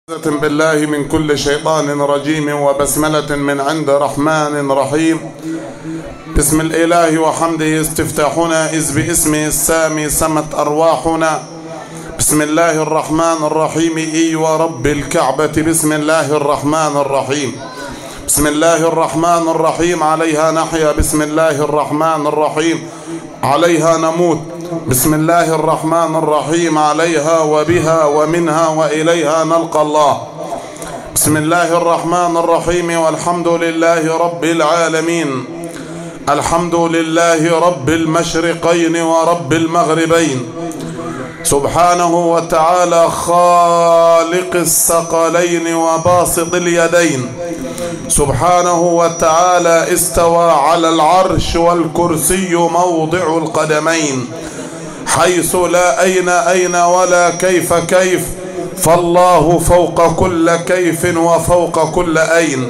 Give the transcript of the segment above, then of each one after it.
بالله من كل شيطان رجيم وبسملة من عند رحمن رحيم بسم الإله وحمده استفتاحنا إذ باسمه السامي سمت أرواحنا بسم الله الرحمن الرحيم إي ورب الكعبة بسم الله الرحمن الرحيم بسم الله الرحمن الرحيم عليها نحيا بسم الله الرحمن الرحيم عليها نموت بسم الله الرحمن الرحيم عليها وبها ومنها وإليها نلقى الله بسم الله الرحمن الرحيم والحمد لله رب العالمين الحمد لله رب المشرقين ورب المغربين سبحانه وتعالى خالق الثقلين وباسط اليدين سبحانه وتعالى استوى على العرش والكرسي موضع القدمين حيث لا أين أين ولا كيف كيف فالله فوق كل كيف وفوق كل أين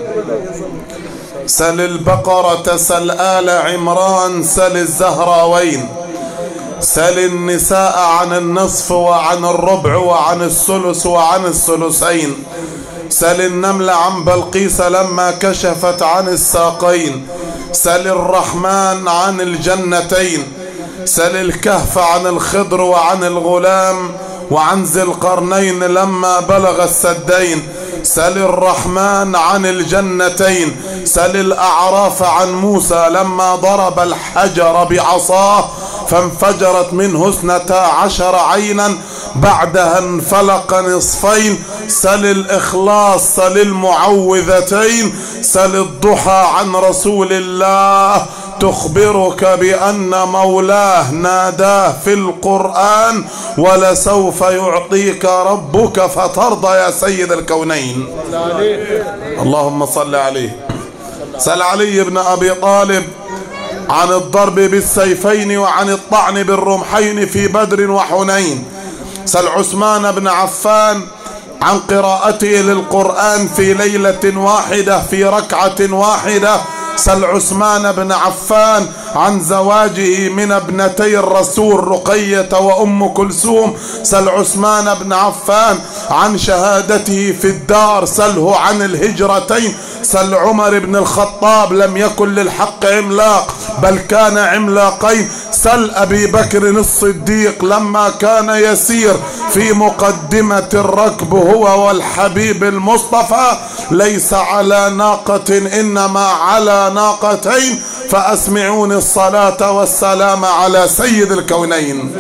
سل البقرة سل آل عمران سل الزهراوين سل النساء عن النصف وعن الربع وعن الثلث وعن الثلثين سل النمل عن بلقيس لما كشفت عن الساقين سل الرحمن عن الجنتين سل الكهف عن الخضر وعن الغلام وعن ذي القرنين لما بلغ السدين سل الرحمن عن الجنتين سل الأعراف عن موسى لما ضرب الحجر بعصاه فانفجرت منه اثنتا عشر عينا بعدها انفلق نصفين سل الإخلاص سل المعوذتين سل الضحى عن رسول الله تخبرك بأن مولاه ناداه في القرآن ولسوف يعطيك ربك فترضى يا سيد الكونين اللهم صل عليه سل علي بن أبي طالب عن الضرب بالسيفين وعن الطعن بالرمحين في بدر وحنين سل عثمان بن عفان عن قراءته للقرآن في ليلة واحدة في ركعة واحدة سل عثمان بن عفان عن زواجه من ابنتي الرسول رقية وأم كلثوم سل عثمان بن عفان عن شهادته في الدار سله عن الهجرتين سل عمر بن الخطاب لم يكن للحق عملاق بل كان عملاقين سل أبي بكر الصديق لما كان يسير في مقدمة الركب هو والحبيب المصطفى ليس على ناقة إنما على ناقتين فأسمعوني الصلاة والسلام على سيد الكونين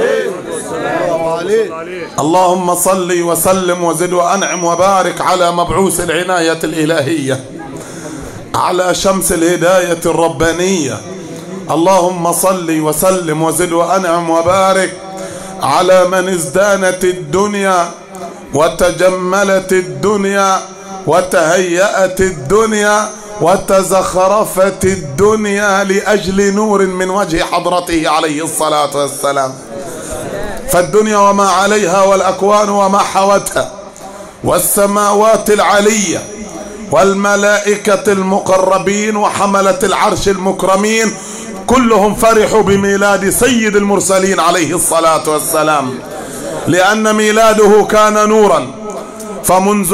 اللهم صل وسلم وزد وأنعم وبارك على مبعوث العناية الإلهية على شمس الهداية الربانية اللهم صل وسلم وزد وأنعم وبارك على من ازدانت الدنيا وتجملت الدنيا وتهيأت الدنيا وتزخرفت الدنيا لأجل نور من وجه حضرته عليه الصلاة والسلام فالدنيا وما عليها والأكوان وما حوتها والسماوات العلية والملائكة المقربين وحملة العرش المكرمين كلهم فرحوا بميلاد سيد المرسلين عليه الصلاة والسلام لأن ميلاده كان نورا فمنذ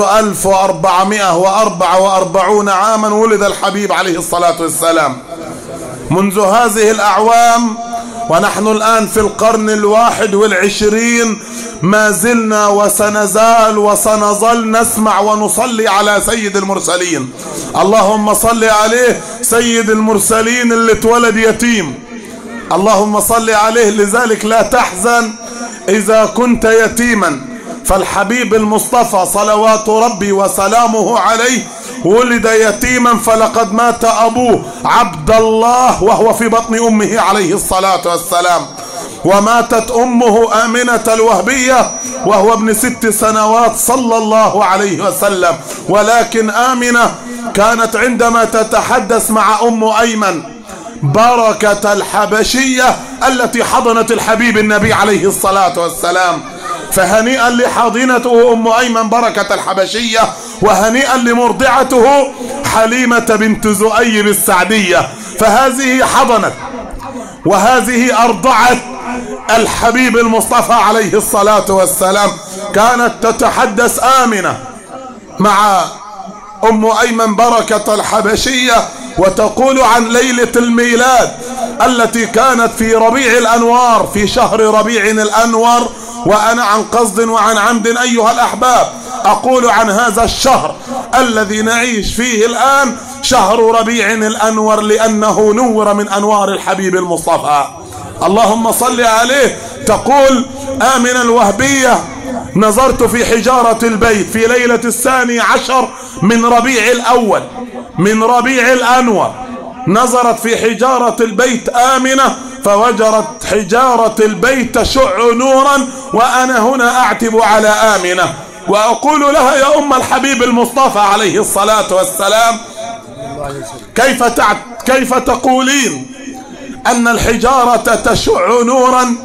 1444 عاما ولد الحبيب عليه الصلاة والسلام منذ هذه الأعوام ونحن الآن في القرن الواحد والعشرين ما زلنا وسنزال وسنظل نسمع ونصلي على سيد المرسلين اللهم صل عليه سيد المرسلين اللي اتولد يتيم اللهم صل عليه لذلك لا تحزن إذا كنت يتيما فالحبيب المصطفى صلوات ربي وسلامه عليه ولد يتيما فلقد مات أبوه عبد الله وهو في بطن أمه عليه الصلاة والسلام وماتت أمه آمنة الوهبية وهو ابن ست سنوات صلى الله عليه وسلم ولكن آمنة كانت عندما تتحدث مع أم أيمن بركة الحبشية التي حضنت الحبيب النبي عليه الصلاة والسلام فهنيئا لحاضنته أم أيمن بركة الحبشية وهنيئا لمرضعته حليمة بنت زؤيب السعدية فهذه حضنت وهذه أرضعت الحبيب المصطفى عليه الصلاة والسلام كانت تتحدث آمنة مع أم أيمن بركة الحبشية وتقول عن ليلة الميلاد التي كانت في ربيع الأنوار في شهر ربيع الأنور وأنا عن قصد وعن عمد أيها الأحباب أقول عن هذا الشهر الذي نعيش فيه الآن شهر ربيع الأنور لأنه نور من أنوار الحبيب المصطفى اللهم صل عليه تقول آمن الوهبية نظرت في حجارة البيت في ليلة الثاني عشر من ربيع الأول من ربيع الأنور نظرت في حجارة البيت آمنة فوجرت حجارة البيت تشع نورا وأنا هنا أعتب على آمنة وأقول لها يا أم الحبيب المصطفى عليه الصلاة والسلام كيف تعت كيف تقولين أن الحجارة تشع نورا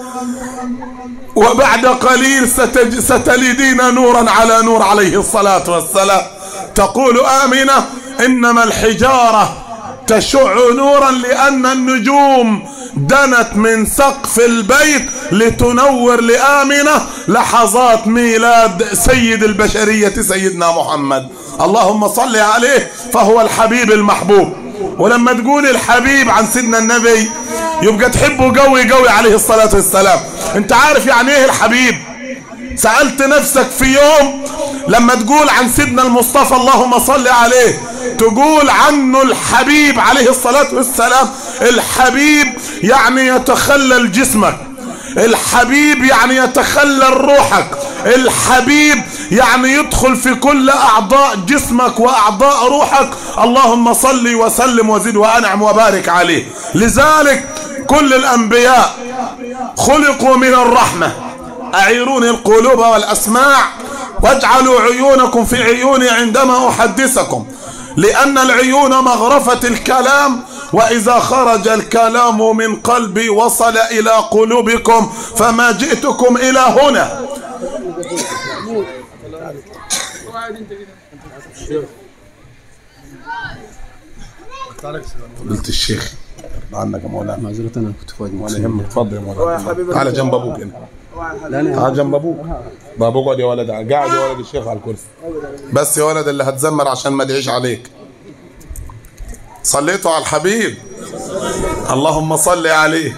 وبعد قليل ستج... ستلدين نورا على نور عليه الصلاة والسلام تقول آمنة إنما الحجارة تشع نورا لأن النجوم دنت من سقف البيت لتنور لآمنة لحظات ميلاد سيد البشرية سيدنا محمد اللهم صل عليه فهو الحبيب المحبوب ولما تقول الحبيب عن سيدنا النبي يبقى تحبه قوي قوي عليه الصلاة والسلام انت عارف يعني ايه الحبيب سألت نفسك في يوم لما تقول عن سيدنا المصطفى اللهم صل عليه تقول عنه الحبيب عليه الصلاة والسلام الحبيب يعني يتخلل جسمك الحبيب يعني يتخلل روحك الحبيب يعني يدخل في كل أعضاء جسمك وأعضاء روحك اللهم صل وسلم وزد وأنعم وبارك عليه لذلك كل الأنبياء خلقوا من الرحمة أعيروني القلوب والأسماع واجعلوا عيونكم في عيوني عندما أحدثكم لأن العيون مغرفة الكلام وإذا خرج الكلام من قلبي وصل إلى قلوبكم فما جئتكم إلى هنا قلت الشيخ عنك يا مولانا معذرة انا كنت فاضي ولا يهمك اتفضل يا مولانا تعال جنب ابوك هنا تعال جنب ابوك بابا اقعد يا ولد قاعد يا ولد الشيخ على الكرسي بس يا ولد اللي هتزمر عشان ما ادعيش عليك صليتوا على الحبيب اللهم صل عليه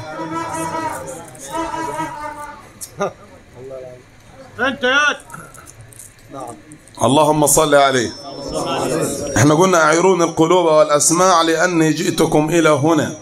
انت يا اللهم صل عليه احنا قلنا اعيرون القلوب والاسماع لاني جئتكم الى هنا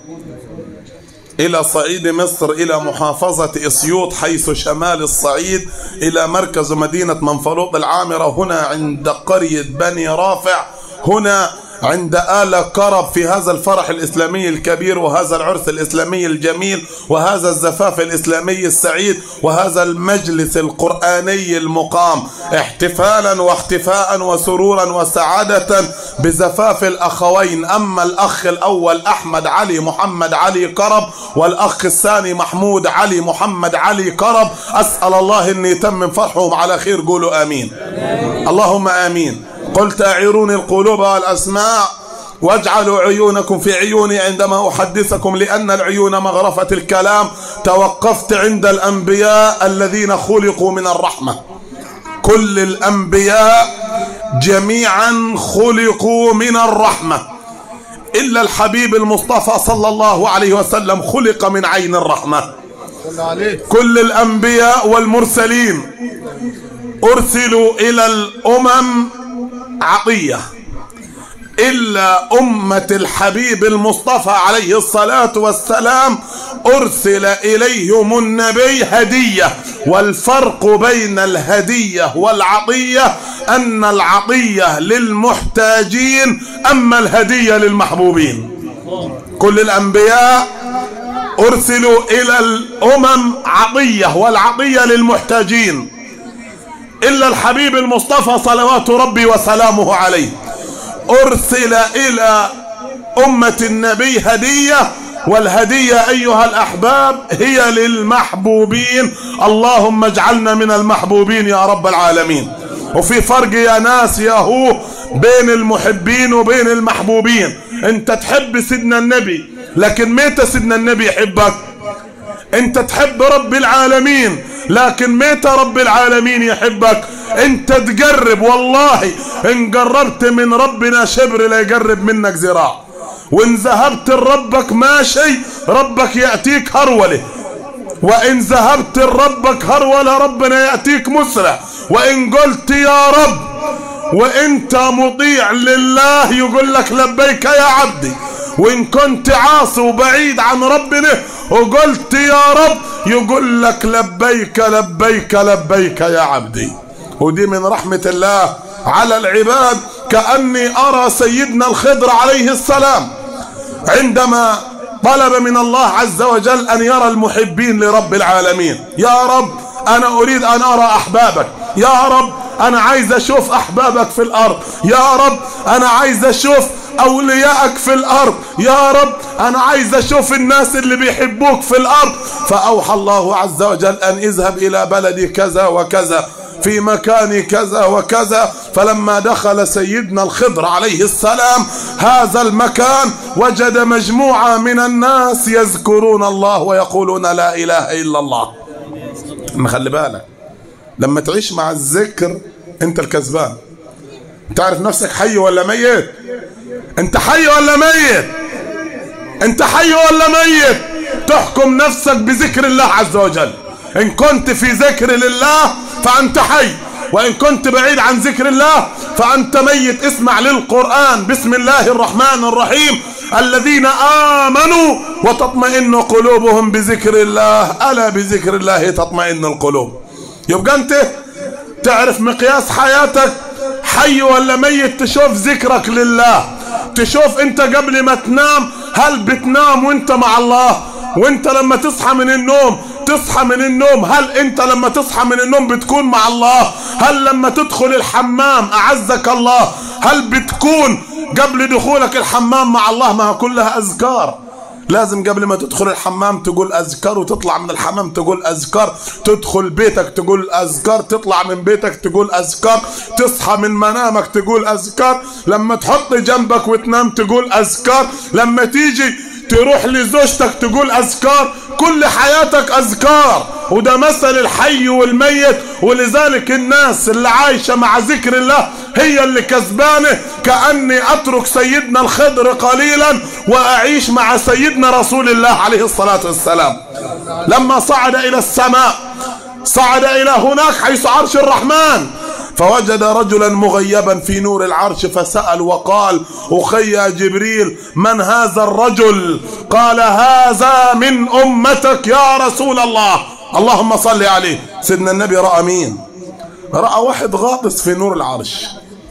الى صعيد مصر الى محافظة اسيوط حيث شمال الصعيد الى مركز مدينة منفلوط العامرة هنا عند قرية بني رافع هنا عند آل كرب في هذا الفرح الإسلامي الكبير وهذا العرس الإسلامي الجميل وهذا الزفاف الإسلامي السعيد وهذا المجلس القرآني المقام احتفالا واحتفاء وسرورا وسعادة بزفاف الأخوين أما الأخ الأول أحمد علي محمد علي كرب والأخ الثاني محمود علي محمد علي كرب أسأل الله أن يتمم فرحهم على خير قولوا آمين اللهم آمين قلت أعيروني القلوب والأسماع واجعلوا عيونكم في عيوني عندما أحدثكم لأن العيون مغرفة الكلام توقفت عند الأنبياء الذين خلقوا من الرحمة كل الأنبياء جميعا خلقوا من الرحمة إلا الحبيب المصطفى صلى الله عليه وسلم خلق من عين الرحمة كل الأنبياء والمرسلين أرسلوا إلى الأمم عطية إلا أمة الحبيب المصطفى عليه الصلاة والسلام أرسل إليهم النبي هدية والفرق بين الهدية والعطية أن العطية للمحتاجين أما الهدية للمحبوبين كل الأنبياء أرسلوا إلى الأمم عطية والعطية للمحتاجين إلا الحبيب المصطفى صلوات ربي وسلامه عليه أرسل إلى أمة النبي هدية والهدية أيها الأحباب هي للمحبوبين اللهم اجعلنا من المحبوبين يا رب العالمين وفي فرق يا ناس يا هو بين المحبين وبين المحبوبين انت تحب سيدنا النبي لكن متى سيدنا النبي يحبك انت تحب رب العالمين لكن متى رب العالمين يحبك انت تقرب والله ان قربت من ربنا شبر لا يقرب منك ذراع وان ذهبت لربك ماشي ربك يأتيك هرولة وان ذهبت لربك هرولة ربنا يأتيك مسرع وان قلت يا رب وانت مطيع لله يقول لك لبيك يا عبدي وان كنت عاصي وبعيد عن ربنا وقلت يا رب يقول لك لبيك لبيك لبيك يا عبدي ودي من رحمة الله على العباد كأني أرى سيدنا الخضر عليه السلام عندما طلب من الله عز وجل أن يرى المحبين لرب العالمين يا رب أنا أريد أن أرى أحبابك يا رب أنا عايز أشوف أحبابك في الأرض يا رب أنا عايز أشوف أوليائك في الأرض يا رب أنا عايز أشوف الناس اللي بيحبوك في الأرض فأوحى الله عز وجل أن اذهب إلى بلدي كذا وكذا في مكان كذا وكذا فلما دخل سيدنا الخضر عليه السلام هذا المكان وجد مجموعة من الناس يذكرون الله ويقولون لا إله إلا الله خلي بالك لما تعيش مع الذكر انت الكسبان تعرف نفسك حي ولا ميت انت حي ولا ميت انت حي ولا ميت تحكم نفسك بذكر الله عز وجل ان كنت في ذكر لله فانت حي وان كنت بعيد عن ذكر الله فانت ميت اسمع للقرآن بسم الله الرحمن الرحيم الذين آمنوا وتطمئن قلوبهم بذكر الله ألا بذكر الله تطمئن القلوب يبقى انت تعرف مقياس حياتك حي ولا ميت تشوف ذكرك لله تشوف انت قبل ما تنام هل بتنام وانت مع الله وانت لما تصحى من النوم تصحى من النوم هل انت لما تصحى من النوم بتكون مع الله هل لما تدخل الحمام اعزك الله هل بتكون قبل دخولك الحمام مع الله ما كلها اذكار لازم قبل ما تدخل الحمام تقول اذكار وتطلع من الحمام تقول اذكار تدخل بيتك تقول اذكار تطلع من بيتك تقول اذكار تصحى من منامك تقول اذكار لما تحط جنبك وتنام تقول اذكار لما تيجي تروح لزوجتك تقول اذكار كل حياتك اذكار وده مثل الحي والميت ولذلك الناس اللي عايشة مع ذكر الله هي اللي كسبانة كأني اترك سيدنا الخضر قليلا واعيش مع سيدنا رسول الله عليه الصلاة والسلام لما صعد الى السماء صعد الى هناك حيث عرش الرحمن فوجد رجلا مغيبا في نور العرش فسأل وقال أخي جبريل من هذا الرجل قال هذا من أمتك يا رسول الله اللهم صل عليه سيدنا النبي رأى مين رأى واحد غاطس في نور العرش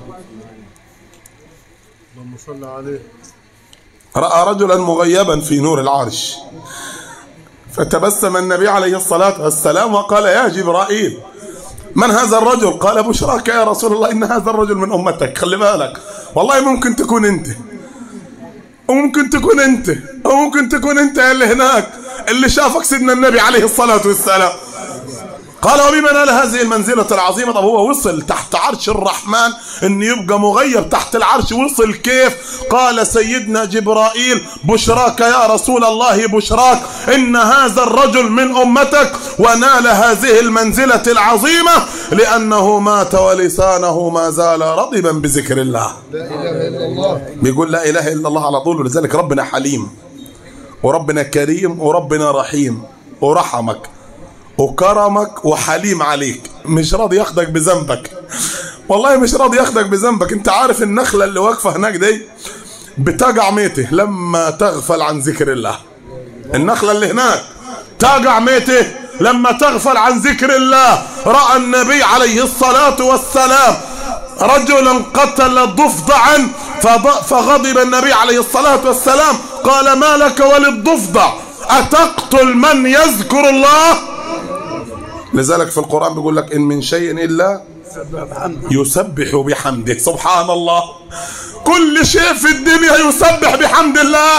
اللهم صل عليه رأى رجلا مغيبا في نور العرش فتبسم النبي عليه الصلاة والسلام وقال يا جبرائيل من هذا الرجل قال بشراك يا رسول الله إن هذا الرجل من أمتك خلي بالك والله ممكن تكون أنت وممكن تكون أنت أو ممكن تكون أنت اللي هناك اللي شافك سيدنا النبي عليه الصلاة والسلام قال وبما نال هذه المنزلة العظيمة طب هو وصل تحت عرش الرحمن ان يبقى مغيب تحت العرش وصل كيف قال سيدنا جبرائيل بشراك يا رسول الله بشراك ان هذا الرجل من امتك ونال هذه المنزلة العظيمة لانه مات ولسانه ما زال رطبا بذكر الله لا اله الا الله بيقول لا اله الا الله على طول ولذلك ربنا حليم وربنا كريم وربنا رحيم ورحمك وكرمك وحليم عليك مش راضي ياخدك بذنبك والله مش راضي ياخدك بذنبك انت عارف النخلة اللي واقفة هناك دي بتقع ميته لما تغفل عن ذكر الله النخلة اللي هناك تقع ميته لما تغفل عن ذكر الله رأى النبي عليه الصلاة والسلام رجلا قتل ضفدعا فض- فغضب النبي عليه الصلاة والسلام قال ما لك وللضفدع أتقتل من يذكر الله لذلك في القرآن بيقول لك إن من شيء إلا يسبح بحمده سبحان الله كل شيء في الدنيا يسبح بحمد الله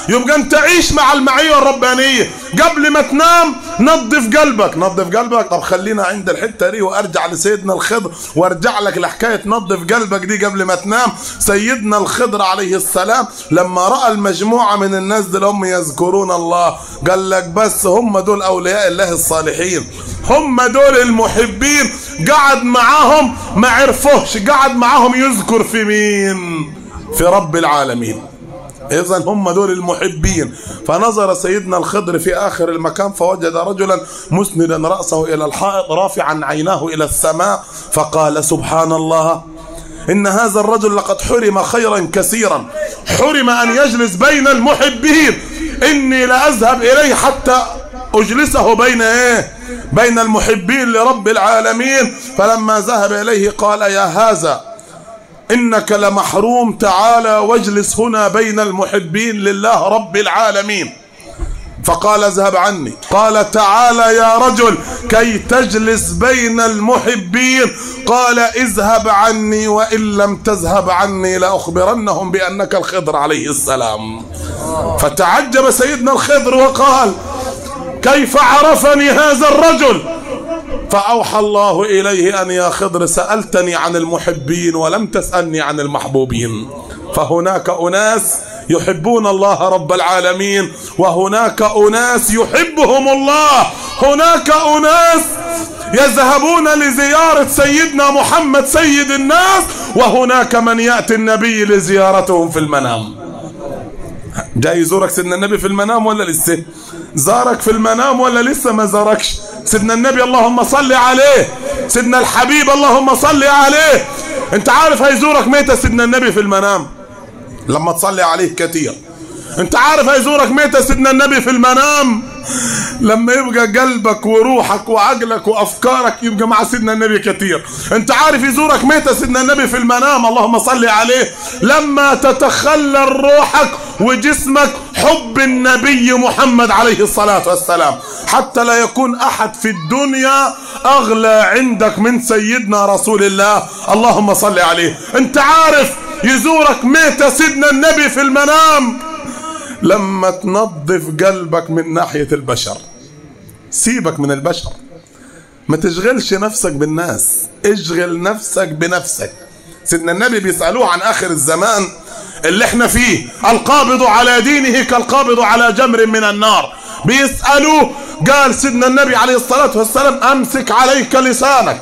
يبقى انت عيش مع المعية الربانية قبل ما تنام نظف قلبك نظف قلبك طب خلينا عند الحتة دي وارجع لسيدنا الخضر وارجع لك لحكاية نظف قلبك دي قبل ما تنام سيدنا الخضر عليه السلام لما رأى المجموعة من الناس دول هم يذكرون الله قال لك بس هم دول أولياء الله الصالحين هم دول المحبين قعد معاهم ما عرفوش قعد معاهم يذكر في مين في رب العالمين إذا هم دول المحبين فنظر سيدنا الخضر في آخر المكان فوجد رجلا مسندا رأسه إلى الحائط رافعا عيناه إلى السماء فقال سبحان الله إن هذا الرجل لقد حرم خيرا كثيرا حرم أن يجلس بين المحبين إني لأذهب إليه حتى أجلسه بين إيه بين المحبين لرب العالمين فلما ذهب إليه قال يا هذا إنك لمحروم تعالى واجلس هنا بين المحبين لله رب العالمين فقال اذهب عني قال تعالى يا رجل كي تجلس بين المحبين قال اذهب عني وإن لم تذهب عني لأخبرنهم بأنك الخضر عليه السلام فتعجب سيدنا الخضر وقال كيف عرفني هذا الرجل فأوحى الله إليه أن يا خضر سألتني عن المحبين ولم تسألني عن المحبوبين فهناك أناس يحبون الله رب العالمين وهناك أناس يحبهم الله هناك أناس يذهبون لزيارة سيدنا محمد سيد الناس وهناك من يأتي النبي لزيارتهم في المنام جاي يزورك سيدنا النبي في المنام ولا لسه زارك في المنام ولا لسه ما زاركش سيدنا النبي اللهم صل عليه سيدنا الحبيب اللهم صل عليه انت عارف هيزورك متى سيدنا النبي في المنام لما تصلي عليه كتير انت عارف هيزورك متى سيدنا النبي في المنام لما يبقى قلبك وروحك وعقلك وافكارك يبقى مع سيدنا النبي كتير انت عارف يزورك متى سيدنا النبي في المنام اللهم صل عليه لما تتخلل روحك وجسمك حب النبي محمد عليه الصلاة والسلام حتى لا يكون احد في الدنيا اغلى عندك من سيدنا رسول الله اللهم صل عليه انت عارف يزورك متى سيدنا النبي في المنام لما تنظف قلبك من ناحية البشر سيبك من البشر ما تشغلش نفسك بالناس اشغل نفسك بنفسك سيدنا النبي بيسألوه عن آخر الزمان اللي احنا فيه القابض على دينه كالقابض على جمر من النار بيسألوه قال سيدنا النبي عليه الصلاة والسلام أمسك عليك لسانك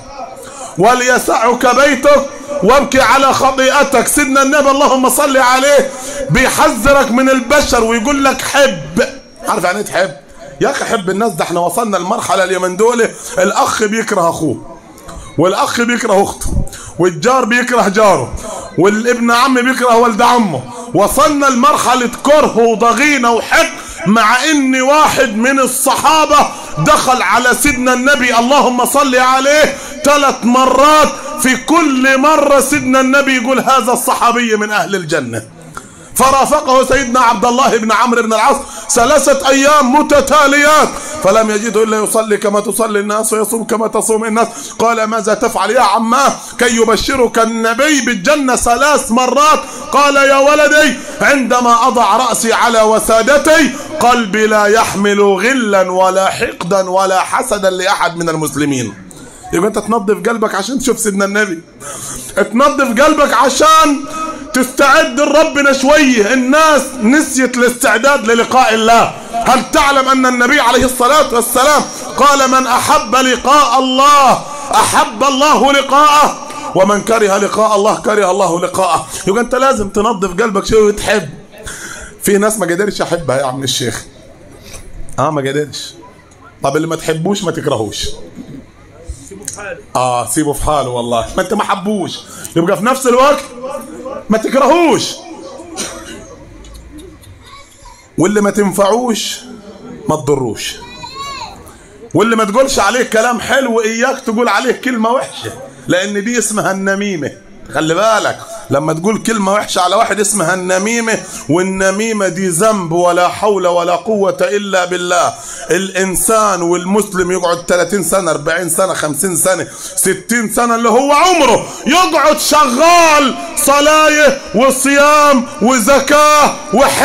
وليسعك بيتك وابكي على خطيئتك سيدنا النبي اللهم صل عليه بيحذرك من البشر ويقول لك حب عارف يعني ايه تحب يا اخي حب الناس ده احنا وصلنا المرحله اليومين دول الاخ بيكره اخوه والاخ بيكره اخته والجار بيكره جاره والابن عم بيكره ولد عمه وصلنا لمرحله كره وضغينه وحقد مع ان واحد من الصحابه دخل على سيدنا النبي اللهم صل عليه ثلاث مرات في كل مرة سيدنا النبي يقول هذا الصحابي من أهل الجنة فرافقه سيدنا عبد الله بن عمرو بن العاص ثلاثة أيام متتاليات فلم يجده إلا يصلي كما تصلي الناس ويصوم كما تصوم الناس قال ماذا تفعل يا عماه كي يبشرك النبي بالجنة ثلاث مرات قال يا ولدي عندما أضع رأسي على وسادتي قلبي لا يحمل غلا ولا حقدا ولا حسدا لأحد من المسلمين يبقى انت تنظف قلبك عشان تشوف سيدنا النبي تنظف قلبك عشان تستعد لربنا شوية الناس نسيت الاستعداد للقاء الله هل تعلم أن النبي عليه الصلاة والسلام قال من أحب لقاء الله أحب الله لقاءه ومن كره لقاء الله كره الله لقاءه يبقى انت لازم تنظف قلبك شوية وتحب في ناس ما قدرش احبها يا عم الشيخ اه ما قدرش طب اللي ما تحبوش ما تكرهوش اه سيبه في حاله والله ما انت ما حبوش يبقى في نفس الوقت ما تكرهوش واللي ما تنفعوش ما تضروش واللي ما تقولش عليه كلام حلو اياك تقول عليه كلمة وحشة لان دي اسمها النميمة خلي بالك لما تقول كلمة وحشة على واحد اسمها النميمة والنميمة دي ذنب ولا حول ولا قوة إلا بالله الإنسان والمسلم يقعد 30 سنة 40 سنة 50 سنة 60 سنة اللي هو عمره يقعد شغال صلاة وصيام وزكاة وحج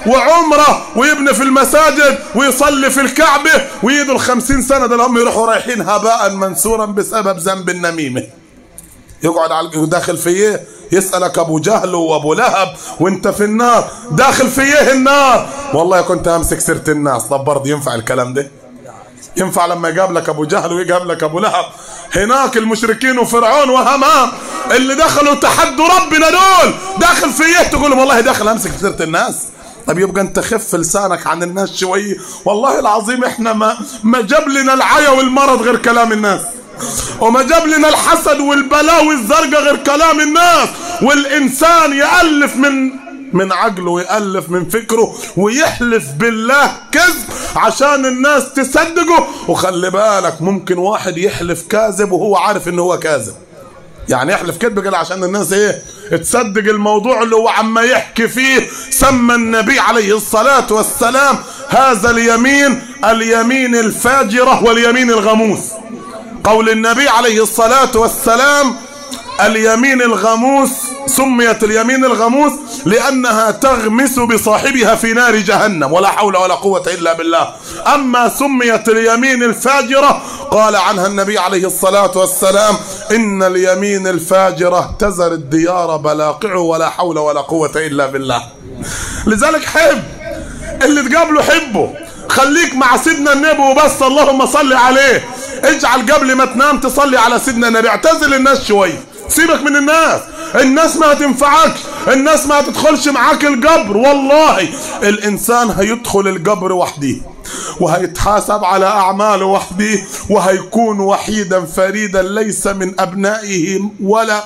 وعمرة ويبني في المساجد ويصلي في الكعبة ويدوا الخمسين سنة ده هم يروحوا رايحين هباء منثورا بسبب ذنب النميمة يقعد على داخل في ايه يسألك ابو جهل وابو لهب وانت في النار داخل في ايه النار والله كنت امسك سيرة الناس طب برضه ينفع الكلام ده ينفع لما يقابلك ابو جهل ويقابلك ابو لهب هناك المشركين وفرعون وهامان اللي دخلوا تحدوا ربنا دول داخل في ايه تقول لهم والله داخل امسك في سيره الناس طب يبقى انت خف لسانك عن الناس شويه والله العظيم احنا ما ما جاب لنا العيا والمرض غير كلام الناس وما جاب لنا الحسد والبلاوي الزرقاء غير كلام الناس والانسان يالف من من عقله ويألف من فكره ويحلف بالله كذب عشان الناس تصدقه وخلي بالك ممكن واحد يحلف كاذب وهو عارف ان هو كاذب يعني يحلف كذب كده عشان الناس ايه تصدق الموضوع اللي هو عما يحكي فيه سمى النبي عليه الصلاة والسلام هذا اليمين اليمين الفاجرة واليمين الغموس قول النبي عليه الصلاة والسلام اليمين الغموس سميت اليمين الغموس لأنها تغمس بصاحبها في نار جهنم ولا حول ولا قوة إلا بالله أما سميت اليمين الفاجرة قال عنها النبي عليه الصلاة والسلام إن اليمين الفاجرة تزر الديار بلاقع ولا حول ولا قوة إلا بالله لذلك حب اللي تقابله حبه خليك مع سيدنا النبي وبس اللهم صل عليه اجعل قبل ما تنام تصلي على سيدنا النبي اعتزل الناس شويه سيبك من الناس الناس ما هتنفعك الناس ما هتدخلش معاك القبر والله الانسان هيدخل القبر وحده وهيتحاسب على اعماله وحده وهيكون وحيدا فريدا ليس من ابنائه ولا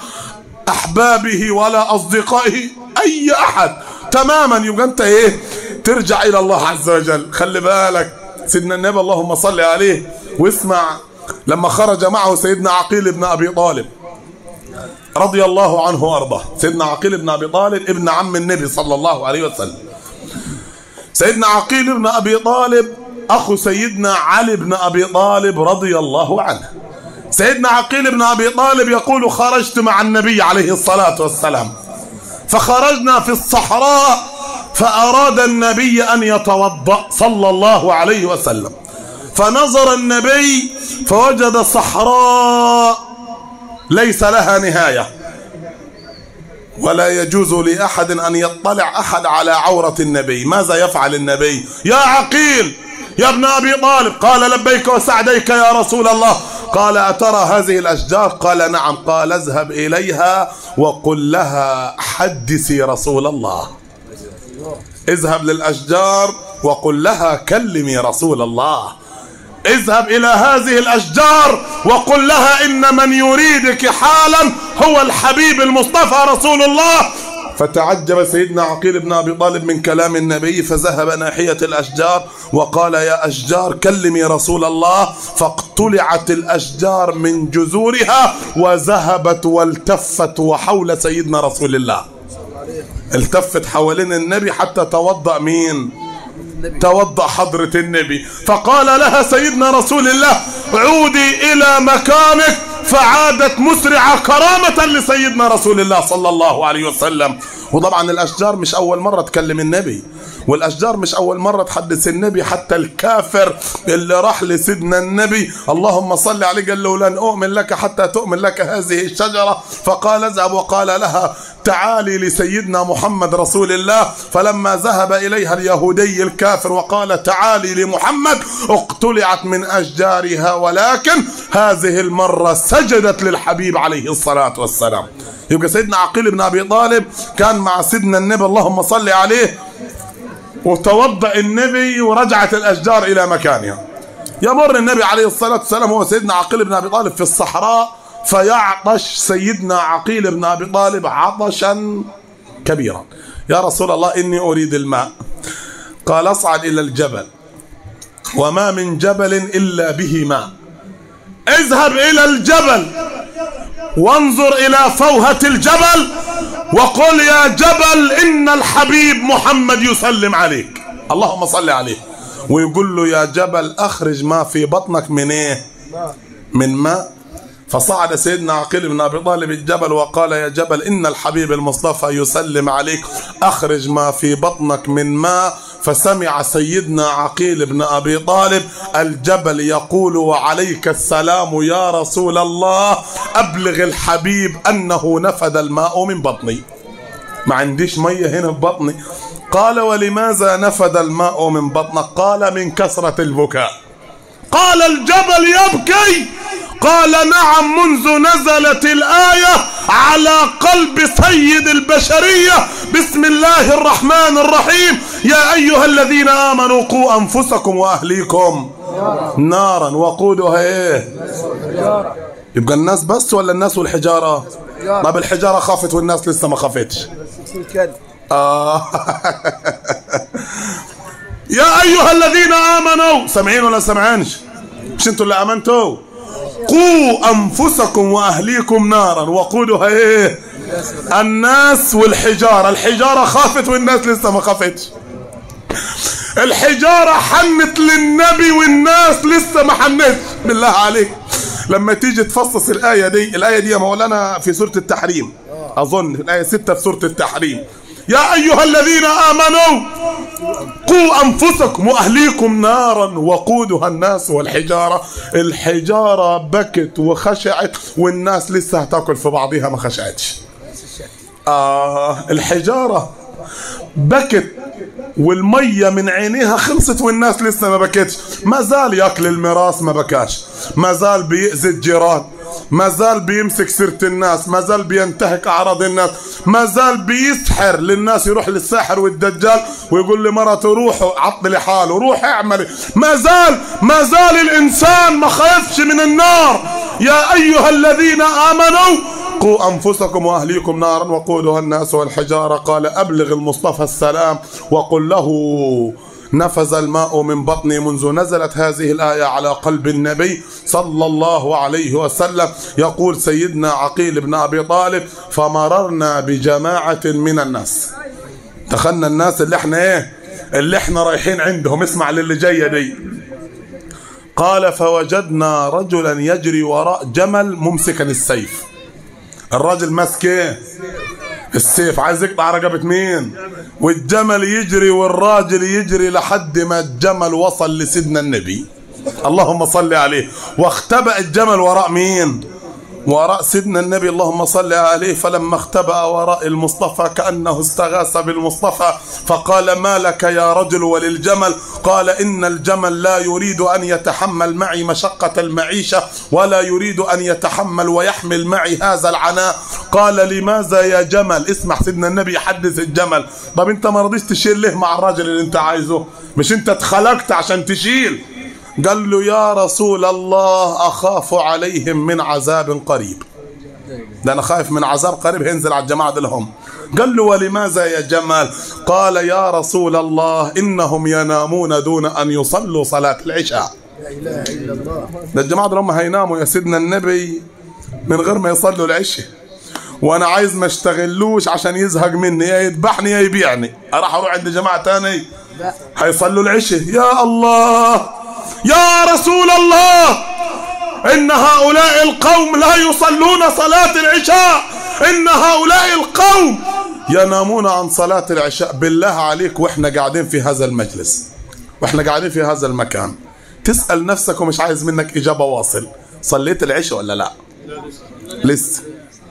احبابه ولا اصدقائه اي احد تماما يبقى انت ايه ترجع الى الله عز وجل خلي بالك سيدنا النبي اللهم صل عليه واسمع لما خرج معه سيدنا عقيل بن ابي طالب رضي الله عنه وارضاه سيدنا عقيل بن ابي طالب ابن عم النبي صلى الله عليه وسلم سيدنا عقيل بن ابي طالب اخو سيدنا علي بن ابي طالب رضي الله عنه سيدنا عقيل بن ابي طالب يقول خرجت مع النبي عليه الصلاه والسلام فخرجنا في الصحراء فاراد النبي ان يتوضا صلى الله عليه وسلم فنظر النبي فوجد صحراء ليس لها نهايه ولا يجوز لاحد ان يطلع احد على عوره النبي ماذا يفعل النبي يا عقيل يا ابن ابي طالب قال لبيك وسعديك يا رسول الله قال اترى هذه الاشجار قال نعم قال اذهب اليها وقل لها حدثي رسول الله اذهب للاشجار وقل لها كلمي رسول الله اذهب الى هذه الاشجار وقل لها ان من يريدك حالا هو الحبيب المصطفى رسول الله فتعجب سيدنا عقيل بن ابي طالب من كلام النبي فذهب ناحيه الاشجار وقال يا اشجار كلمي رسول الله فاقتلعت الاشجار من جذورها وذهبت والتفت وحول سيدنا رسول الله التفت حوالين النبي حتى توضأ مين توضأ حضرة النبي فقال لها سيدنا رسول الله عودي إلى مكانك فعادت مسرعة كرامة لسيدنا رسول الله صلى الله عليه وسلم وطبعا الأشجار مش أول مرة تكلم النبي والأشجار مش أول مرة تحدث النبي حتى الكافر اللي راح لسيدنا النبي اللهم صل عليه قال له لن أؤمن لك حتى تؤمن لك هذه الشجرة فقال اذهب وقال لها تعالي لسيدنا محمد رسول الله فلما ذهب إليها اليهودي الكافر وقال تعالي لمحمد اقتلعت من أشجارها ولكن هذه المرة سجدت للحبيب عليه الصلاة والسلام يبقى سيدنا عقيل بن أبي طالب كان مع سيدنا النبي اللهم صل عليه وتوضأ النبي ورجعت الأشجار إلى مكانها يمر النبي عليه الصلاة والسلام هو سيدنا عقيل بن أبي طالب في الصحراء فيعطش سيدنا عقيل بن أبي طالب عطشا كبيرا يا رسول الله إني أريد الماء قال اصعد إلى الجبل وما من جبل إلا به ماء اذهب إلى الجبل وانظر إلى فوهة الجبل وقل يا جبل إن الحبيب محمد يسلم عليك اللهم صل عليه ويقول له يا جبل أخرج ما في بطنك من إيه من ماء فصعد سيدنا عقيل بن ابي طالب الجبل وقال يا جبل ان الحبيب المصطفى يسلم عليك اخرج ما في بطنك من ماء فسمع سيدنا عقيل بن ابي طالب الجبل يقول وعليك السلام يا رسول الله ابلغ الحبيب انه نفد الماء من بطني ما عنديش ميه هنا في بطني قال ولماذا نفد الماء من بطنك قال من كثره البكاء قال الجبل يبكي قال نعم منذ نزلت الآية على قلب سيد البشرية بسم الله الرحمن الرحيم يا أيها الذين آمنوا قوا أنفسكم وأهليكم نارا وقودها إيه يبقى الناس بس ولا الناس والحجارة طب الحجارة خافت والناس لسه ما خافتش آه. يا أيها الذين آمنوا سامعين ولا سمعانش مش انتوا اللي آمنتوا قوا أنفسكم وأهليكم نارا وقودها إيه الناس والحجارة الحجارة خافت والناس لسه ما خافتش الحجارة حنت للنبي والناس لسه ما حنتش بالله عليك لما تيجي تفصص الآية دي الآية دي يا مولانا في سورة التحريم أظن الآية 6 في سورة التحريم يا أيها الذين آمنوا قوا أنفسكم وأهليكم نارا وقودها الناس والحجارة الحجارة بكت وخشعت والناس لسه هتاكل في بعضها ما خشعتش آه الحجارة بكت والمية من عينيها خلصت والناس لسه ما بكتش ما زال ياكل الميراث ما بكاش ما زال بيأذي الجيران ما زال بيمسك سيرة الناس ما زال بينتهك أعراض الناس ما زال بيسحر للناس يروح للساحر والدجال ويقول لمرته روحوا عطلي حاله روح اعملي ما زال ما زال الإنسان ما خافش من النار يا أيها الذين آمنوا قوا أنفسكم وأهليكم نارا وقودها الناس والحجارة قال أبلغ المصطفى السلام وقل له نفذ الماء من بطني منذ نزلت هذه الآية على قلب النبي صلى الله عليه وسلم يقول سيدنا عقيل بن أبي طالب فمررنا بجماعة من الناس دخلنا الناس اللي احنا ايه اللي احنا رايحين عندهم اسمع للي جايه دي قال فوجدنا رجلا يجري وراء جمل ممسكا السيف الراجل ماسك ايه السيف عايز يقطع رقبة مين والجمل يجري والراجل يجري لحد ما الجمل وصل لسيدنا النبي اللهم صل عليه واختبأ الجمل وراء مين وراء سيدنا النبي اللهم صل عليه فلما اختبأ وراء المصطفى كأنه استغاث بالمصطفى فقال ما لك يا رجل وللجمل قال إن الجمل لا يريد أن يتحمل معي مشقة المعيشة ولا يريد أن يتحمل ويحمل معي هذا العناء قال لماذا يا جمل اسمع سيدنا النبي يحدث الجمل طب انت ما رضيش تشيل ليه مع الراجل اللي انت عايزه مش انت اتخلقت عشان تشيل قال له يا رسول الله أخاف عليهم من عذاب قريب ده أنا خايف من عذاب قريب هينزل على الجماعة دول هم قال له ولماذا يا جمال قال يا رسول الله إنهم ينامون دون أن يصلوا صلاة العشاء ده الجماعة دول هم هيناموا يا سيدنا النبي من غير ما يصلوا العشاء وانا عايز ما اشتغلوش عشان يزهق مني يا يذبحني يا يبيعني راح اروح عند جماعه تاني هيصلوا العشاء يا الله يا رسول الله إن هؤلاء القوم لا يصلون صلاة العشاء إن هؤلاء القوم ينامون عن صلاة العشاء بالله عليك وإحنا قاعدين في هذا المجلس وإحنا قاعدين في هذا المكان تسأل نفسك ومش عايز منك إجابة واصل صليت العشاء ولا لا لسه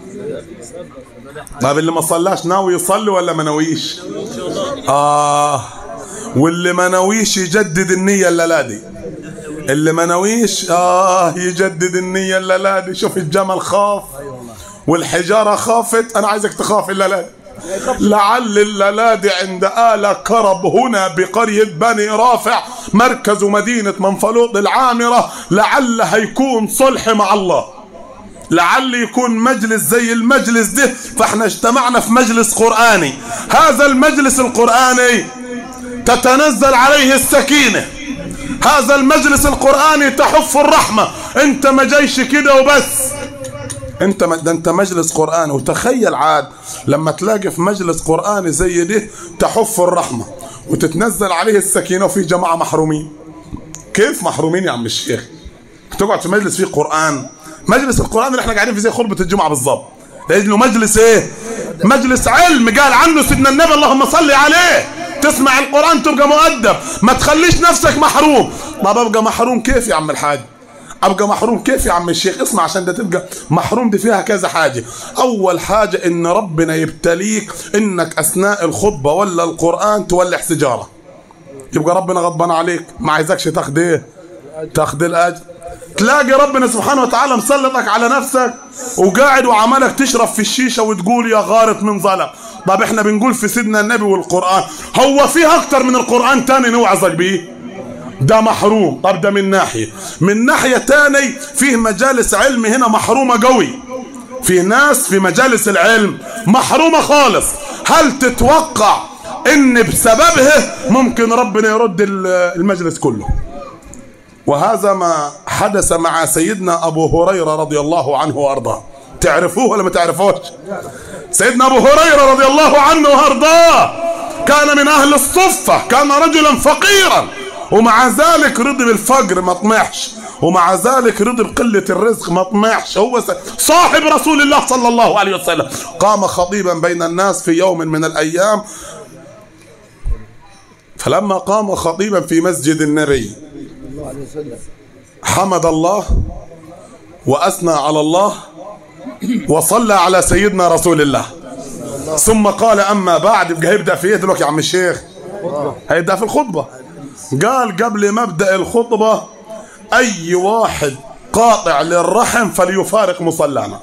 طيب اللي ما صلاش ناوي يصلي ولا ما ناويش آه واللي ما ناويش يجدد النية الليلة دي اللي ما ناويش اه يجدد النية الليلة دي شوف الجمل خاف والحجارة خافت انا عايزك تخاف الليلة دي لعل الليلة دي عند آل كرب هنا بقرية بني رافع مركز مدينة منفلوط العامرة لعل هيكون صلح مع الله لعل يكون مجلس زي المجلس ده فاحنا اجتمعنا في مجلس قرآني هذا المجلس القرآني تتنزل عليه السكينة هذا المجلس القرآني تحف الرحمة انت ما جايش كده وبس انت ما ده انت مجلس قرآني وتخيل عاد لما تلاقي في مجلس قرآني زي ده تحف الرحمة وتتنزل عليه السكينة وفي جماعة محرومين كيف محرومين يا عم الشيخ تقعد في مجلس فيه قرآن مجلس القران اللي احنا قاعدين فيه زي خطبه الجمعه بالظبط لانه مجلس ايه مجلس علم قال عنه سيدنا النبي اللهم صل عليه تسمع القران تبقى مؤدب ما تخليش نفسك محروم طب ابقى محروم كيف يا عم الحاج ابقى محروم كيف يا عم الشيخ اسمع عشان ده تبقى محروم دي فيها كذا حاجه اول حاجه ان ربنا يبتليك انك اثناء الخطبه ولا القران تولع سيجاره يبقى ربنا غضبان عليك ما عايزكش تاخد ايه تاخد الاجر تلاقي ربنا سبحانه وتعالى مسلطك على نفسك وقاعد وعملك تشرب في الشيشه وتقول يا غارت من ظلم طب احنا بنقول في سيدنا النبي والقران هو فيه اكتر من القران تاني نوعظك بيه ده محروم طب ده من ناحية من ناحية تاني فيه مجالس علم هنا محرومة قوي في ناس في مجالس العلم محرومة خالص هل تتوقع ان بسببها ممكن ربنا يرد المجلس كله وهذا ما حدث مع سيدنا ابو هريرة رضي الله عنه وارضاه تعرفوه ولا ما تعرفوش سيدنا ابو هريرة رضي الله عنه وارضاه كان من اهل الصفة كان رجلا فقيرا ومع ذلك رضي بالفقر ما طمعش ومع ذلك رضي بقلة الرزق ما طمعش هو صاحب رسول الله صلى الله عليه وسلم قام خطيبا بين الناس في يوم من الأيام فلما قام خطيبا في مسجد النبي حمد الله وأثنى على الله وصلى على سيدنا رسول الله ثم قال أما بعد يبقى هيبدأ في ايه دلوقتي يا عم الشيخ هيبدأ في الخطبة قال قبل مبدأ الخطبة أي واحد قاطع للرحم فليفارق مصلانا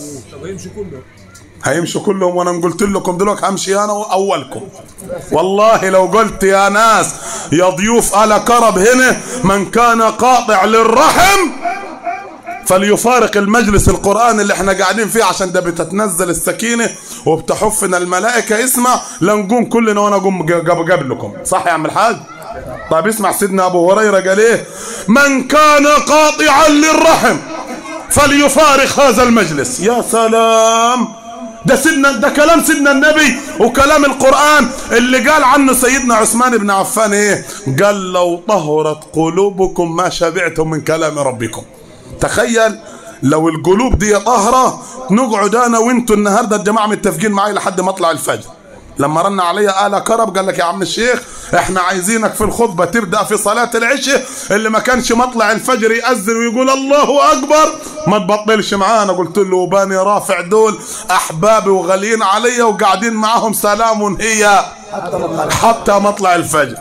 هيمشوا كلهم وانا قلت لكم دلوقتي همشي انا اولكم والله لو قلت يا ناس يا ضيوف على كرب هنا من كان قاطع للرحم فليفارق المجلس القرآن اللي احنا قاعدين فيه عشان ده بتتنزل السكينة وبتحفنا الملائكة اسمع لنقوم كلنا وانا اقوم قبلكم صح يا عم الحاج طيب اسمع سيدنا ابو هريره قال ايه من كان قاطعا للرحم فليفارق هذا المجلس يا سلام ده سيدنا ده كلام سيدنا النبي وكلام القرآن اللي قال عنه سيدنا عثمان بن عفان ايه قال لو طهرت قلوبكم ما شبعتم من كلام ربكم تخيل لو القلوب دي طاهرة نقعد انا وانتوا النهارده الجماعة متفقين معي لحد مطلع الفجر لما رن علي آل كرب قال لك يا عم الشيخ احنا عايزينك في الخطبة تبدأ في صلاة العشاء اللي ما كانش مطلع الفجر يأذن ويقول الله أكبر ما تبطلش معانا قلت له باني رافع دول أحبابي وغاليين علي وقاعدين معهم سلام هي حتى مطلع الفجر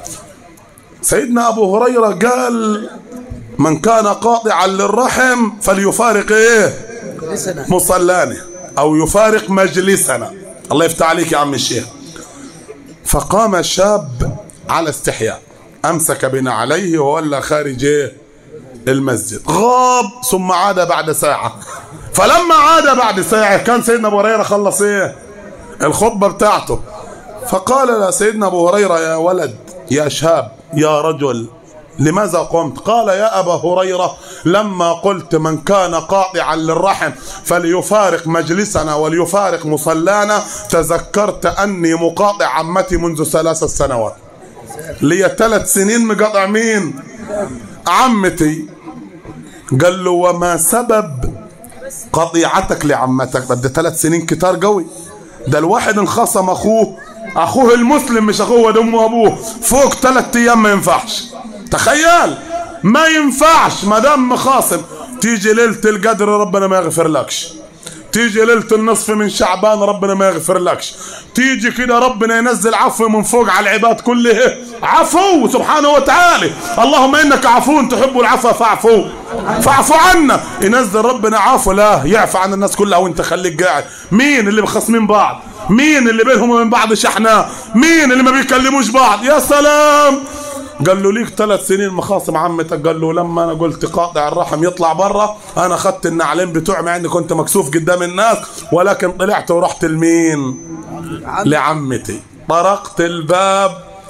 سيدنا أبو هريرة قال من كان قاطعا للرحم فليفارق ايه مصلانه او يفارق مجلسنا الله يفتح عليك يا عم الشيخ فقام شاب على استحياء امسك بنعليه وولى خارج ايه المسجد غاب ثم عاد بعد ساعة فلما عاد بعد ساعة كان سيدنا ابو هريرة خلص ايه الخطبة بتاعته فقال له سيدنا ابو هريرة يا ولد يا شاب يا رجل لماذا قمت قال يا أبا هريرة لما قلت من كان قاطعا للرحم فليفارق مجلسنا وليفارق مصلانا تذكرت أني مقاطع عمتي منذ ثلاث سنوات لي ثلاث سنين مقاطع مين عمتي قال له وما سبب قطيعتك لعمتك ده ثلاث سنين كتار قوي ده الواحد انخصم اخوه اخوه المسلم مش اخوه ده امه وابوه فوق ثلاث ايام ما ينفعش تخيل ما ينفعش ما دام مخاصم تيجي ليله القدر ربنا ما يغفر لكش تيجي ليله النصف من شعبان ربنا ما يغفر لكش تيجي كده ربنا ينزل عفو من فوق على العباد كلها عفو سبحانه وتعالى اللهم انك عفو تحب العفو فاعفو فاعفو عنا ينزل ربنا عفو لا يعفى عن الناس كلها وانت خليك قاعد مين اللي مخصمين بعض مين اللي بينهم وبين بعض شحناء مين اللي ما بيكلموش بعض يا سلام قال له ليك ثلاث سنين مخاصم عمتك قال له لما انا قلت قاطع الرحم يطلع برا انا اخذت النعلين بتوعي مع اني كنت مكسوف قدام الناس ولكن طلعت ورحت لمين لعمتي طرقت الباب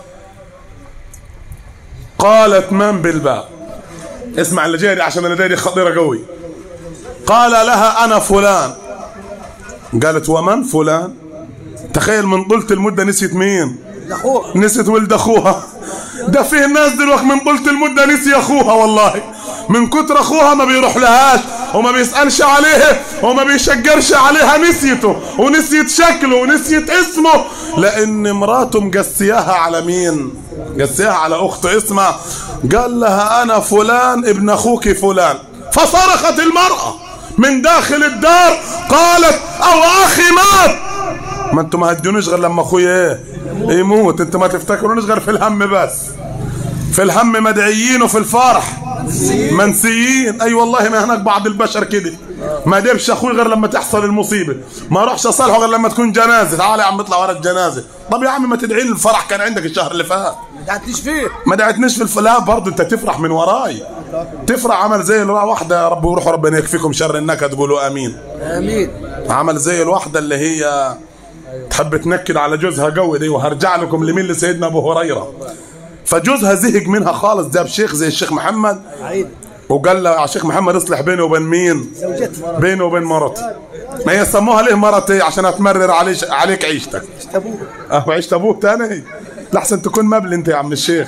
قالت من بالباب اسمع اللي جاي عشان اللي جاي خطيره قوي قال لها انا فلان قالت ومن فلان تخيل من طولة المدة نسيت مين نسيت ولد اخوها ده فيه ناس دلوقتي من طولة المدة نسي اخوها والله من كتر اخوها ما بيروح لهاش وما بيسألش عليه وما بيشجرش عليها نسيته ونسيت شكله ونسيت اسمه لان مراته مقسياها على مين قسياها على اخت اسمها قال لها انا فلان ابن اخوك فلان فصرخت المرأة من داخل الدار قالت او اخي مات ما انتم ما هتجونوش غير لما اخويا ايه يموت انتم ما تفتكرونوش غير في الهم بس في الهم مدعيين وفي الفرح منسيين اي والله ما هناك بعض البشر كده ما ديبش اخوي غير لما تحصل المصيبه ما اروحش اصالحه غير لما تكون جنازه تعال يا عم اطلع ورا الجنازه طب يا عم ما تدعي لي الفرح كان عندك الشهر اللي فات ما قعدتش فيه ما دعتنيش في الفلاح برضه انت تفرح من وراي تفرح عمل زي الوا- واحده يا رب وروحوا ربنا يكفيكم شر النكد تقولوا امين امين عمل زي الواحده اللي هي تحب تنكد على جوزها قوي دي وهرجع لكم لمين لسيدنا ابو هريره فجوزها زهق منها خالص جاب شيخ زي الشيخ محمد عيد وقال له يا شيخ محمد اصلح بيني وبين مين زوجتي بيني وبين مرتي ما هي سموها ليه مرتي عشان اتمرر عليش عليك عيشتك ابوه اه عشت ابوك تاني لحسن تكون مبل انت يا عم الشيخ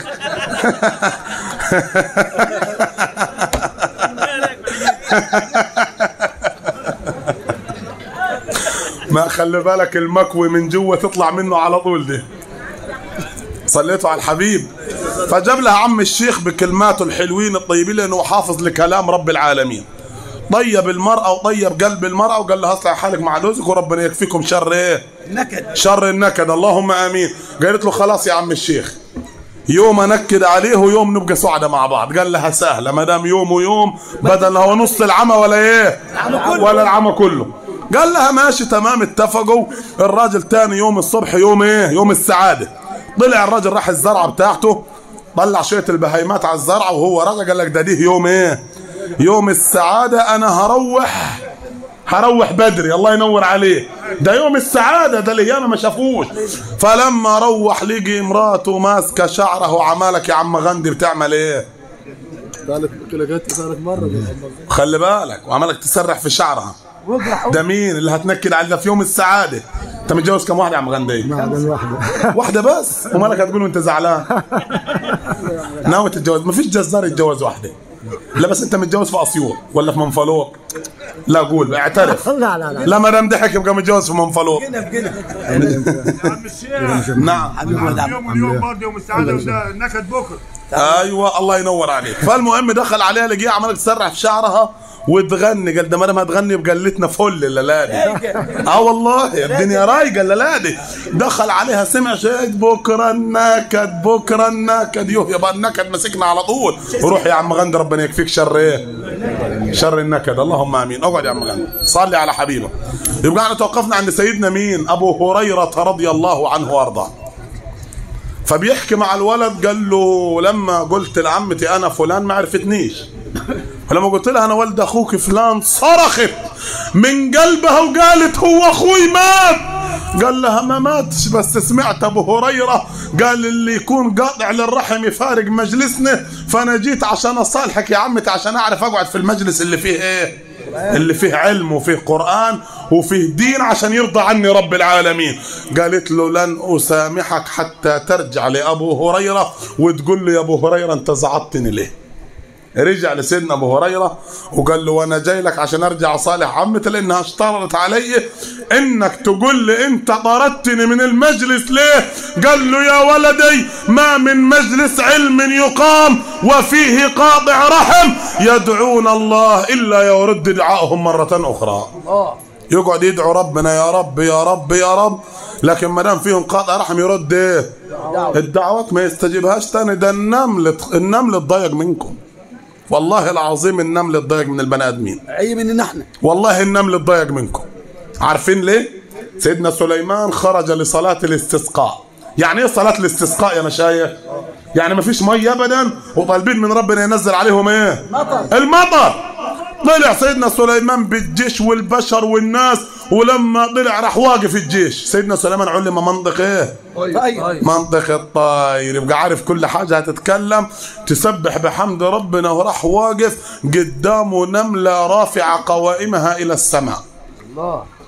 ما خلي بالك المكوي من جوه تطلع منه على طول دي صليتوا على الحبيب فجاب لها عم الشيخ بكلماته الحلوين الطيبين لانه حافظ لكلام رب العالمين طيب المرأة وطيب قلب المرأة وقال لها اصلح حالك مع جوزك وربنا يكفيكم شر ايه نكد شر النكد اللهم امين قالت له خلاص يا عم الشيخ يوم انكد عليه ويوم نبقى سعداء مع بعض قال لها سهله ما دام يوم ويوم بدل هو نص العمى ولا ايه ولا العمى كله قال لها ماشي تمام اتفقوا الراجل تاني يوم الصبح يوم ايه يوم السعاده طلع الراجل راح الزرعه بتاعته طلع شويه البهيمات على الزرعه وهو راجع قال لك ده دي يوم ايه يوم السعاده انا هروح هروح بدري الله ينور عليه ده يوم السعادة ده اللي أنا ما شافوش فلما روح لقي مراته ماسكة شعره وعمالك يا عم غندي بتعمل ايه ثالث لقيت ثالث مرة خلي بالك وعمالك تسرح في شعرها وقع ده مين اللي هتنكد على ده في يوم السعادة انت متجوز كم واحدة يا عم غندي واحدة واحدة واحدة بس ومالك هتقول انت زعلان ناوي تتجوز ما فيش جزار يتجوز واحدة لا بس انت متجوز في اسيوط ولا في منفلوط لا قول اعترف لا لا لا لا ما دام ضحك يبقى متجوز في منفلوط هنا في هنا عم الشيخ نعم حبيبي ودعم يوم اليوم برضه يوم السعاده وده نكد بكره ايوه الله ينور عليك فالمهم دخل عليها لقيها عمالة تسرح في شعرها وتغني قال ده ما دام هتغني بقلتنا فل الليله دي اه والله الدنيا رايقه الليله دي دخل عليها سمع شيء بكره النكد بكره النكد يوه يبقى النكد مسكنا على طول روح يا عم غندي ربنا يكفيك شر ايه شر النكد اللهم امين اقعد يا عم غندي صلي على حبيبه يبقى احنا توقفنا عند سيدنا مين ابو هريره رضي الله عنه وارضاه فبيحكي مع الولد قال له لما قلت لعمتي انا فلان ما عرفتنيش فلما قلت لها انا ولد اخوك فلان صرخت من قلبها وقالت هو اخوي مات قال لها ما ماتش بس سمعت ابو هريره قال اللي يكون قاطع للرحم يفارق مجلسنا فانا جيت عشان اصالحك يا عمتي عشان اعرف اقعد في المجلس اللي فيه ايه اللي فيه علم وفيه قرآن وفيه دين عشان يرضى عني رب العالمين قالت له لن أسامحك حتى ترجع لأبو هريرة وتقول له يا أبو هريرة أنت زعطتني ليه رجع لسيدنا ابو هريره وقال له وانا جاي لك عشان ارجع اصالح عمتي لانها اشترطت علي انك تقول لي انت طردتني من المجلس ليه؟ قال له يا ولدي ما من مجلس علم يقام وفيه قاطع رحم يدعون الله الا يرد دعائهم مره اخرى. اه يقعد يدعو ربنا يا رب يا رب يا رب لكن ما دام فيهم قاطع رحم يرد ايه؟ الدعوات ما يستجيبهاش تاني ده النمل النمل اتضايق منكم. والله العظيم النمل اتضايق من البني ادمين عي مننا احنا والله النمل اتضايق منكم عارفين ليه سيدنا سليمان خرج لصلاة الاستسقاء يعني ايه صلاة الاستسقاء يا مشايخ يعني ما فيش مية ابدا وطالبين من ربنا ينزل عليهم ايه مطر. المطر طلع سيدنا سليمان بالجيش والبشر والناس ولما طلع راح واقف الجيش سيدنا سليمان علم منطق ايه طيب منطق الطاير يبقى عارف كل حاجة هتتكلم تسبح بحمد ربنا وراح واقف قدامه نملة رافعة قوائمها إلى السماء الله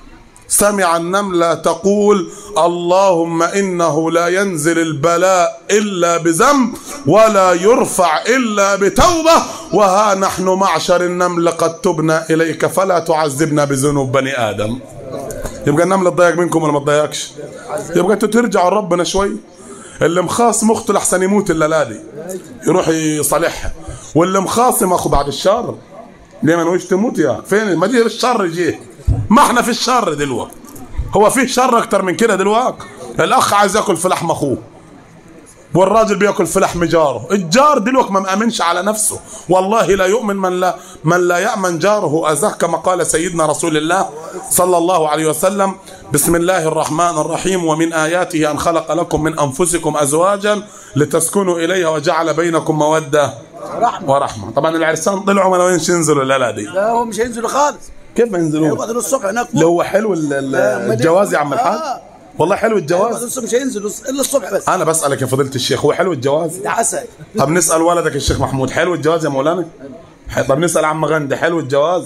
سمع النملة تقول اللهم إنه لا ينزل البلاء إلا بذنب ولا يرفع إلا بتوبة وها نحن معشر النمل قد تبنا إليك فلا تعذبنا بذنوب بني آدم يبقى النملة تضايق منكم ولا ما تضايقش يبقى انتوا ترجعوا لربنا شوي اللي مخاصم اخته لحسن يموت الا دي يروح يصالحها واللي مخاصم اخو بعد الشر ليه ما نويش تموت يا فين ما دي الشر جه ما احنا في الشر دلوقتي هو فيه شر اكتر من كده دلوقتي الاخ عايز ياكل في لحم اخوه والراجل بياكل في لحم جاره الجار دلوقتي ما مأمنش على نفسه والله لا يؤمن من لا من لا يأمن جاره أذاه كما قال سيدنا رسول الله صلى الله عليه وسلم بسم الله الرحمن الرحيم ومن آياته أن خلق لكم من أنفسكم أزواجا لتسكنوا إليها وجعل بينكم مودة رحمة ورحمة طبعا العرسان طلعوا ما ناويين ينزلوا لا لا دي لا هو مش هينزلوا خالص كيف ما ينزلون يقعدوا الصبح هناك لو هو حلو ال- ال- ما دي- الجواز يا عم الحاج آه. والله حلو يقعدوا الجواز الصبح مش هينزلوا الا الصبح بس انا بسالك يا فضيله الشيخ هو حلو الجواز ده عسل طب نسال ولدك الشيخ محمود حلو الجواز يا مولانا ح- طب نسال عم غندي حلو الجواز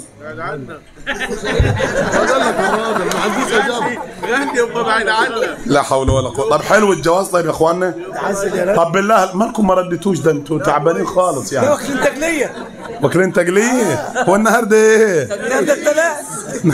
ما عنديش اجابه غندي يبقى بعيد عنك لا حول ولا قوه طب حلو الجواز طيب يا اخوانا ده عسل يا رب طب بالله مالكم ما رديتوش ده انتوا تعبانين خالص ده يعني وقت التقلية واكلين تقليه هو النهارده ايه ده ده الثلاث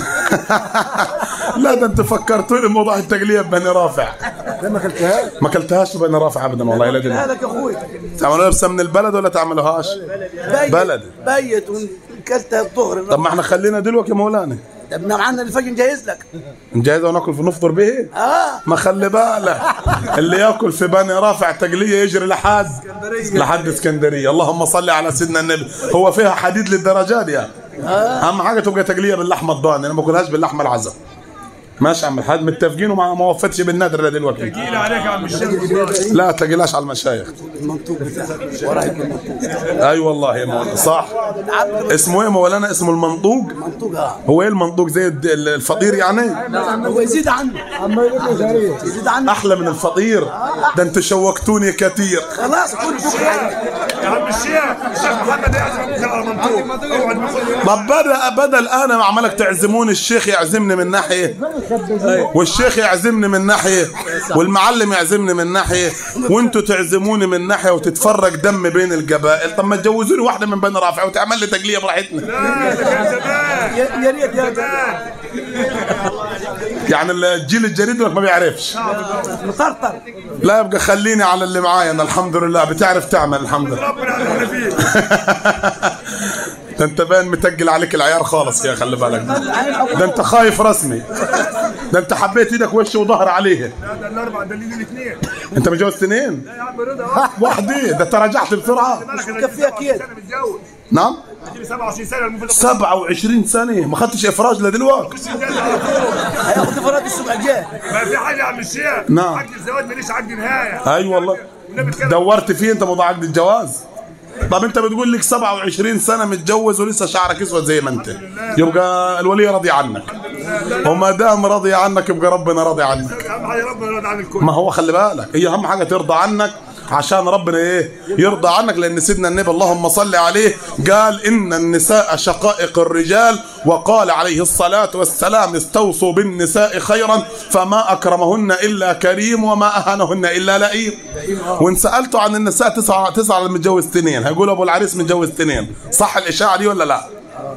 لا ده انتوا فكرتوني بموضوع التقليه ببني رافع لما ما اكلتهاش ما اكلتهاش ببني رافع ابدا والله لا دي هذاك اخوي تعملوها لبسه من البلد ولا تعملوهاش بيت بلد. بيت وكلتها الظهر طب ما احنا خلينا دلوقتي يا مولانا ده بنام عنا الفجر نجهز لك نجهز وناكل في نفطر به اه ما خلي بالك اللي ياكل في بني رافع تقليه يجري لحد لحد اسكندريه اللهم صل على سيدنا النبي هو فيها حديد للدرجات دي يعني. اهم حاجه تبقى تقليه باللحمه الضاني انا ما باكلهاش باللحمه العزة ماشي يا عم الحاج متفقين وما ما وفتش بالنادر دلوقتي تقيل عليك يا عم الشيخ لا تقلاش على المشايخ المنطوق بتاعك وراي المنطوق اي والله يا مولانا صح اسمه ايه يا مولانا اسمه المنطوق منطوق اه هو ايه المنطوق زي الد- الفطير يعني هو يزيد عنه عما يقول لي جاريه يزيد عنه احلى من الفطير ده انتوا شوقتوني كثير خلاص كل بكره يا عم الشيخ الشيخ محمد يعزم على منطوق اوعى تقول طب بدا بدل انا عمالك تعزمون الشيخ يعزمني من ناحيه والشيخ يعزمني من ناحيه والمعلم يعزمني من ناحيه وانتوا تعزموني من ناحيه وتتفرج دم بين القبائل طب ما تجوزوني واحده من بني رافع وتعمل لي تقليه براحتنا لا ده كان زمان يا يا ريت يا زمان يعني الجيل الجديد لك ما بيعرفش مطرطر لا يبقى خليني على اللي معايا انا الحمد لله بتعرف تعمل الحمد لله ربنا اللي احنا فيه ده انت باين متقل عليك العيار خالص يا خلي بالك ده انت خايف رسمي ده انت حبيت ايدك وش وظهر عليه لا ده الاربع دليل الاثنين انت متجوز اثنين يا عم رضا واحدة ده انت رجعت بسرعه كفيها كيد. سنه متجوز نعم اديني 27 سنه المفروض 27 سنه ما خدتش افراج لدلوقتي هياخد فراد السبع الجاي ما في حاجه يا عم الشيخ نعم. عقد الزواج ماليش عقد نهايه اي والله دورت فيه انت موضوع عقد الجواز طب انت بتقول لك 27 سنه متجوز ولسه شعرك اسود زي ما انت يبقى الولي راضي عنك وما دام راضي عنك يبقى ربنا راضي عنك اهم حاجه ربنا يرضى عن الكل ما هو خلي بالك هي اهم حاجه ترضى عنك عشان ربنا ايه يرضى عنك لان سيدنا النبي اللهم صل عليه قال ان النساء شقائق الرجال وقال عليه الصلاه والسلام استوصوا بالنساء خيرا فما اكرمهن الا كريم وما اهانهن الا لئيم وان سالته عن النساء تسعه تسعه اللي متجوز اثنين هيقول ابو العريس متجوز اثنين صح الاشاعه دي ولا لا؟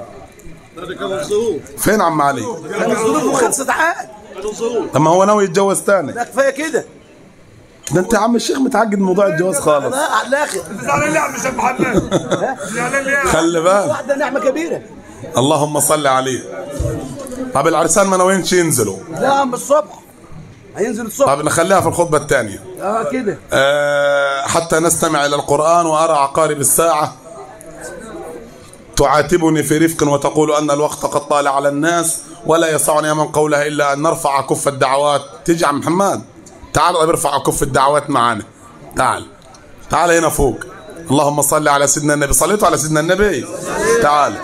فين عم علي؟ كان الظروف خلصت عاد طب ما هو ناوي يتجوز ثاني لا كفايه كده ده انت يا عم الشيخ متعقد من موضوع الجواز خالص لا على الاخر زعلان ليه يا عم الشيخ محمد زعلان ليه خلي بالك واحده نعمه كبيره اللهم صل عليه طب العرسان ما ناويينش ينزلوا لا عم الصبح هينزل الصبح طب نخليها في الخطبة الثانية اه كده أه حتى نستمع إلى القرآن وأرى عقارب الساعة تعاتبني في رفق وتقول أن الوقت قد طال على الناس ولا يسعني من قولها إلا أن نرفع كف الدعوات تيجي يا عم محمد تعال طيب ارفع كف الدعوات معانا تعال تعال هنا فوق اللهم صل على سيدنا النبي صليتوا على سيدنا النبي تعال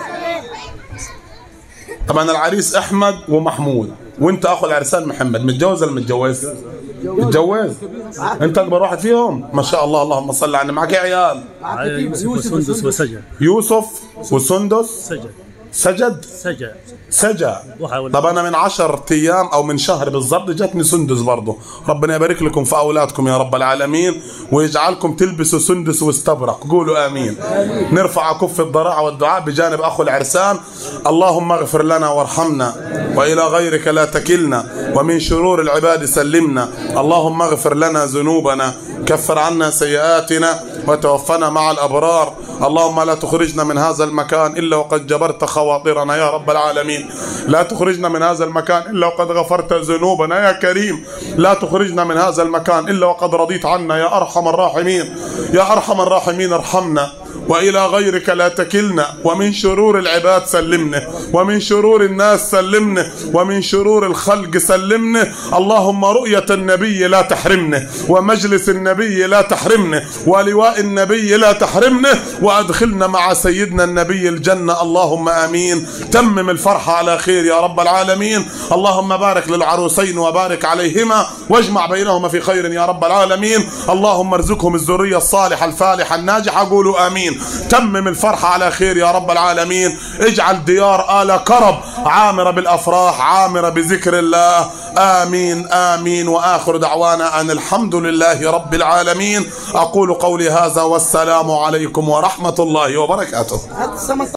طبعا العريس احمد ومحمود وانت اخو العرسان محمد متجوز ولا متجوز؟ متجوز انت اكبر واحد فيهم ما شاء الله اللهم صل على النبي معك إيه عيال يوسف وسندس وسجن يوسف وسندس سجن سجد سجى سجى وحاول. طب انا من عشر ايام او من شهر بالضبط جاتني سندس برضه ربنا يبارك لكم في اولادكم يا رب العالمين ويجعلكم تلبسوا سندس واستبرق قولوا امين نرفع كف الضراعه والدعاء بجانب اخو العرسان اللهم اغفر لنا وارحمنا والى غيرك لا تكلنا ومن شرور العباد سلمنا اللهم اغفر لنا ذنوبنا كفر عنا سيئاتنا وتوفنا مع الابرار اللهم لا تخرجنا من هذا المكان الا وقد جبرت خواطرنا يا رب العالمين لا تخرجنا من هذا المكان الا وقد غفرت ذنوبنا يا كريم لا تخرجنا من هذا المكان الا وقد رضيت عنا يا ارحم الراحمين يا ارحم الراحمين ارحمنا والى غيرك لا تكلنا ومن شرور العباد سلمنا ومن شرور الناس سلمنا ومن شرور الخلق سلمنا اللهم رؤية النبي لا تحرمنا ومجلس النبي لا تحرمنا ولواء النبي لا تحرمنا وادخلنا مع سيدنا النبي الجنة اللهم امين تمم الفرحة على خير يا رب العالمين اللهم بارك للعروسين وبارك عليهما واجمع بينهما في خير يا رب العالمين اللهم ارزقهم الذرية الصالحة الفالحة الناجحة قولوا امين تمم الفرحة على خير يا رب العالمين اجعل ديار آل كرب عامرة بالافراح عامرة بذكر الله امين امين واخر دعوانا ان الحمد لله رب العالمين اقول قولي هذا والسلام عليكم ورحمة الله وبركاته